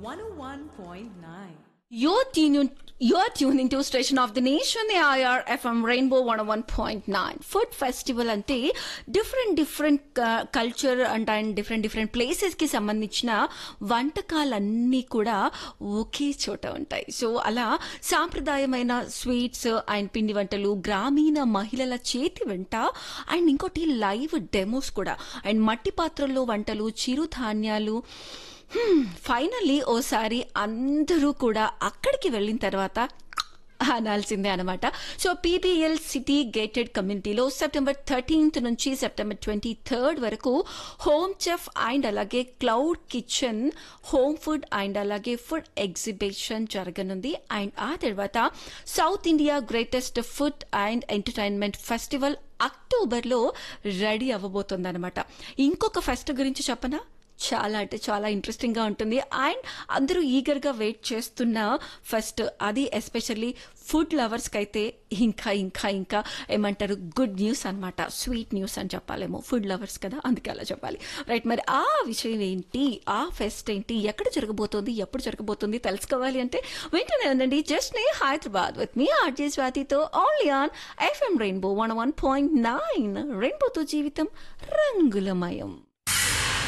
101.9. You're tuning, you're tuning to Station of the Nation, AIR FM Rainbow 101.9. Food festival అంటే different different culture and and different different ప్లేసెస్కి సంబంధించిన వంటకాలన్నీ కూడా ఒకే చోట ఉంటాయి so అలా సాంప్రదాయమైన స్వీట్స్ అండ్ పిండి వంటలు గ్రామీణ మహిళల చేతి వెంట అండ్ ఇంకోటి లైవ్ డెమోస్ కూడా అండ్ మట్టి పాత్రల్లో వంటలు చిరుధాన్యాలు ఫైనల్లీ ఓసారి అందరూ కూడా అక్కడికి వెళ్ళిన తర్వాత అనాల్సిందే అనమాట సో పీబీఎల్ సిటీ గేటెడ్ కమ్యూనిటీలో సెప్టెంబర్ థర్టీన్త్ నుంచి సెప్టెంబర్ ట్వంటీ థర్డ్ వరకు హోమ్ చెఫ్ అండ్ అలాగే cloud kitchen home food and అలాగే ఫుడ్ ఎగ్జిబిషన్ జరగనుంది అండ్ ఆ తర్వాత South India greatest food and entertainment festival అక్టోబర్లో రెడీ అవ్వబోతుందన్నమాట ఇంకొక ఫెస్ట్ గురించి చెప్పనా చాలా అంటే చాలా ఇంట్రెస్టింగ్గా ఉంటుంది అండ్ అందరూ ఈగర్గా వెయిట్ చేస్తున్న ఫస్ట్ అది ఎస్పెషల్లీ ఫుడ్ లవర్స్కి అయితే ఇంకా ఇంకా ఇంకా ఏమంటారు గుడ్ న్యూస్ అనమాట స్వీట్ న్యూస్ అని చెప్పాలేమో ఫుడ్ లవర్స్ కదా అందుకే అలా చెప్పాలి రైట్ మరి ఆ విషయం ఏంటి ఆ ఫెస్ట్ ఏంటి ఎక్కడ జరగబోతోంది ఎప్పుడు జరగబోతుంది తెలుసుకోవాలి అంటే వెంటనే ఉందండి జస్ట్ నే హైదరాబాద్ విత్ మీ ఆర్జే స్వాతితో only on FM Rainbow one one point nine రెయిన్బోతో జీవితం రంగులమయం